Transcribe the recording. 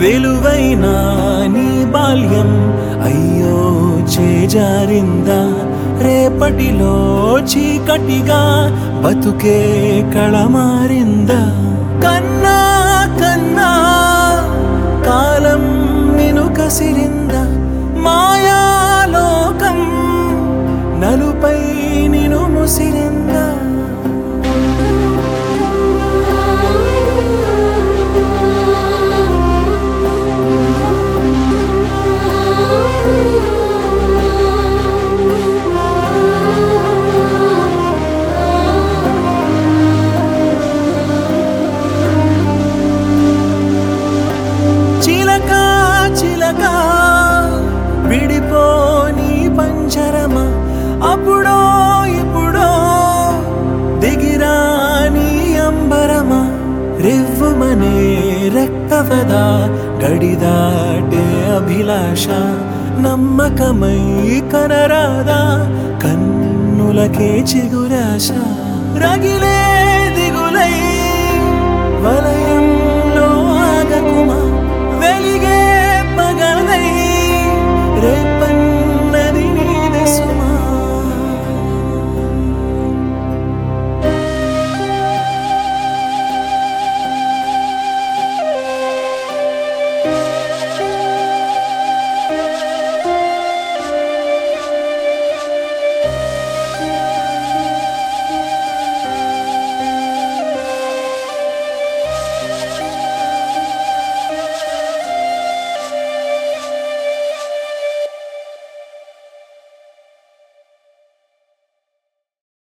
విలువైన నీ బాల్యం అయ్యో చేజారిందా రేపటిలో చీకటిగా బతుకే కళమారిందా కన్నా కన్నా కాలం నిను కసిరిందా మాయాలోకం నలుపై నిను ముసిరిందా చిలక చిలక విడిపోని పంచరమా అప్పుడో ఇప్పుడో దిగిరాని అంబరమా రివ్వుమనే రెక్కవదా గడిదాటే అభిలాష నమ్మకమై కనరాదా కన్నులకే చిగురాశ రగిలే